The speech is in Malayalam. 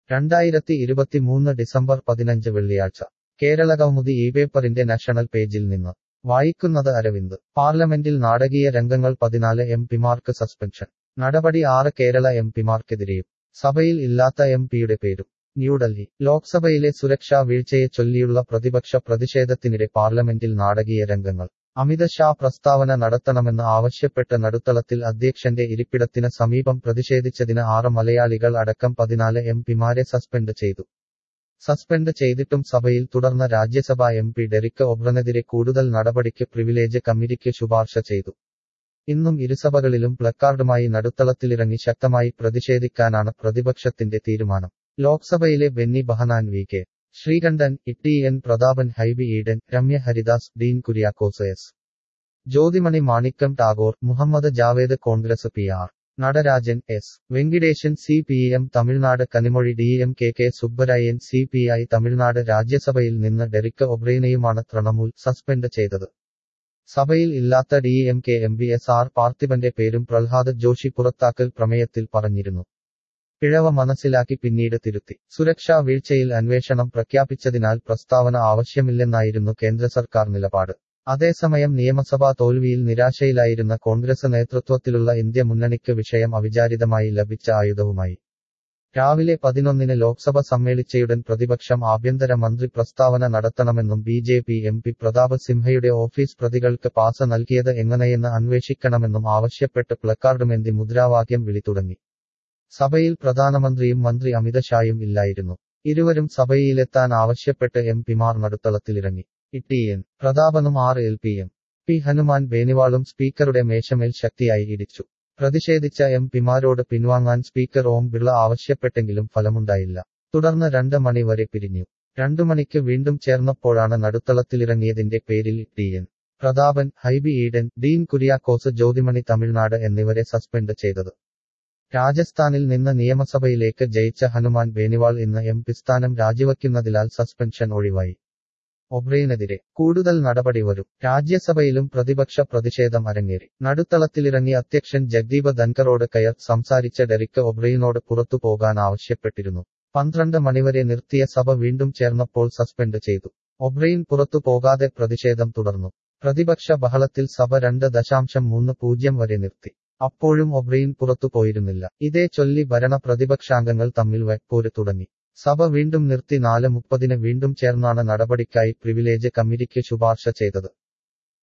രണ്ടായിരത്തി ഇരുപത്തിമൂന്ന് ഡിസംബർ പതിനഞ്ച് വെള്ളിയാഴ്ച കേരളകൗമുദി ഈ പേപ്പറിന്റെ നാഷണൽ പേജിൽ നിന്ന് വായിക്കുന്നത് അരവിന്ദ് പാർലമെന്റിൽ നാടകീയ രംഗങ്ങൾ പതിനാല് എം പിമാർക്ക് സസ്പെൻഷൻ നടപടി ആറ് കേരള എം പിമാർക്കെതിരെയും സഭയിൽ ഇല്ലാത്ത എം പിയുടെ പേരും ന്യൂഡൽഹി ലോക്സഭയിലെ സുരക്ഷാ വീഴ്ചയെ ചൊല്ലിയുള്ള പ്രതിപക്ഷ പ്രതിഷേധത്തിനിടെ പാർലമെന്റിൽ നാടകീയ രംഗങ്ങൾ അമിത് ഷാ പ്രസ്താവന നടത്തണമെന്ന് ആവശ്യപ്പെട്ട് നടുത്തളത്തിൽ അധ്യക്ഷന്റെ ഇരിപ്പിടത്തിന് സമീപം പ്രതിഷേധിച്ചതിന് ആറ് മലയാളികൾ അടക്കം പതിനാല് എം പിമാരെ സസ്പെൻഡ് ചെയ്തു സസ്പെൻഡ് ചെയ്തിട്ടും സഭയിൽ തുടർന്ന രാജ്യസഭാ എം പി ഡെറിക് ഒബ്രനെതിരെ കൂടുതൽ നടപടിക്ക് പ്രിവിലേജ് കമ്മിറ്റിക്ക് ശുപാർശ ചെയ്തു ഇന്നും ഇരുസഭകളിലും പ്ലക്കാർഡുമായി നടുത്തളത്തിലിറങ്ങി ശക്തമായി പ്രതിഷേധിക്കാനാണ് പ്രതിപക്ഷത്തിന്റെ തീരുമാനം ലോക്സഭയിലെ Benny Behanan V K Sreekandan T N Prathapan Hibi Eden Ramya Haridas Dean Kuriakose S Jothimani Manickam Tagore Muhammad Javed Congress P R Natarajan S Venkatesan C P M Tamil Nadu Kanimozhi D M K K Subbarayan C P I Tamil Nadu രാജ്യസഭയിൽ നിന്ന് ഡെറിക് ഒബ്രെയിനെയുമാണ് തൃണമൂൽ സസ്പെൻഡ് ചെയ്തത് സഭയിൽ ഇല്ലാത്ത D M K M B S R പാർത്ഥിബന്റെ പേരും പ്രഹ്ലാദ് ജോഷി പുറത്താക്കൽ പ്രമേയത്തിൽ പറഞ്ഞിരുന്നു പിഴവ് മനസ്സിലാക്കി പിന്നീട് തിരുത്തി സുരക്ഷാ വീഴ്ചയിൽ അന്വേഷണം പ്രഖ്യാപിച്ചതിനാൽ പ്രസ്താവന ആവശ്യമില്ലെന്നായിരുന്നു കേന്ദ്ര സർക്കാർ നിലപാട് അതേസമയം നിയമസഭാ തോൽവിയിൽ നിരാശയിലായിരുന്ന കോൺഗ്രസ് നേതൃത്വത്തിലുള്ള ഇന്ത്യ മുന്നണിക്ക് വിഷയം അവിചാരിതമായി ലഭിച്ച ആയുധവുമായി രാവിലെ പതിനൊന്നിന് ലോക്സഭ സമ്മേളിച്ചയുടൻ പ്രതിപക്ഷം ആഭ്യന്തര മന്ത്രി പ്രസ്താവന നടത്തണമെന്നും B J P M P Pratap സിംഹയുടെ ഓഫീസ് പ്രതികൾക്ക് പാസ നൽകിയത് എങ്ങനെയെന്ന് അന്വേഷിക്കണമെന്നും ആവശ്യപ്പെട്ട് പ്ലക്കാർഡുമെന്തി മുദ്രാവാക്യം വിളിതുടങ്ങി സഭയിൽ പ്രധാനമന്ത്രിയും മന്ത്രി അമിത് ഷായും ഇല്ലായിരുന്നു ഇരുവരും സഭയിലെത്താൻ ആവശ്യപ്പെട്ട് എം പിമാർ നടുത്തളത്തിലിറങ്ങി ഇ എൻ പ്രതാപനും R L P M P Hanuman ബേനിവാളും സ്പീക്കറുടെ മേശമേൽ ശക്തിയായി ഇടിച്ചു പ്രതിഷേധിച്ച എം പിമാരോട് പിൻവാങ്ങാൻ സ്പീക്കർ ഓം ബിർള ആവശ്യപ്പെട്ടെങ്കിലും ഫലമുണ്ടായില്ല തുടർന്ന് രണ്ട് മണി വരെ പിരിഞ്ഞു രണ്ടു മണിക്ക് വീണ്ടും ചേർന്നപ്പോഴാണ് നടുത്തളത്തിലിറങ്ങിയതിന്റെ പേരിൽ T N Prathapan Hibi Eden Dean Kuriakose Jothimani Tamil Nadu എന്നിവരെ സസ്പെൻഡ് ചെയ്തത് രാജസ്ഥാനിൽ നിന്ന് നിയമസഭയിലേക്ക് ജയിച്ച ഹനുമാൻ ബേനിവാൾ ഇന്ന് എം പി സ്ഥാനം രാജിവയ്ക്കുന്നതിനാൽ സസ്പെൻഷൻ ഒഴിവായി ഒബ്രെയിനെതിരെ കൂടുതൽ നടപടി വരും രാജ്യസഭയിലും പ്രതിപക്ഷ പ്രതിഷേധം അരങ്ങേറി നടുത്തളത്തിലിറങ്ങി അധ്യക്ഷൻ ജഗ്ദീപ് ധൻകറോട് കയർ സംസാരിച്ച ഡെറിക് ഒബ്രെയിനോട് പുറത്തു പോകാൻ ആവശ്യപ്പെട്ടിരുന്നു പന്ത്രണ്ട് മണിവരെ നിർത്തിയ സഭ വീണ്ടും ചേർന്നപ്പോൾ സസ്പെൻഡ് ചെയ്തു ഒബ്രെയിൻ പുറത്തു പോകാതെ പ്രതിഷേധം തുടർന്നു പ്രതിപക്ഷ ബഹളത്തിൽ സഭ രണ്ട് ദശാംശം മൂന്ന് പൂജ്യം വരെ നിർത്തി അപ്പോഴും ഒബ്രെയിൻ പുറത്തു പോയിരുന്നില്ല ഇതേ ചൊല്ലി ഭരണ പ്രതിപക്ഷാംഗങ്ങൾ തമ്മിൽ വൈപ്പോര് തുടങ്ങി സഭ വീണ്ടും നിർത്തി നാല് മുപ്പതിന് വീണ്ടും ചേർന്നാണ് നടപടിക്കായി പ്രിവിലേജ് കമ്മിറ്റിക്ക് ശുപാർശ ചെയ്തത്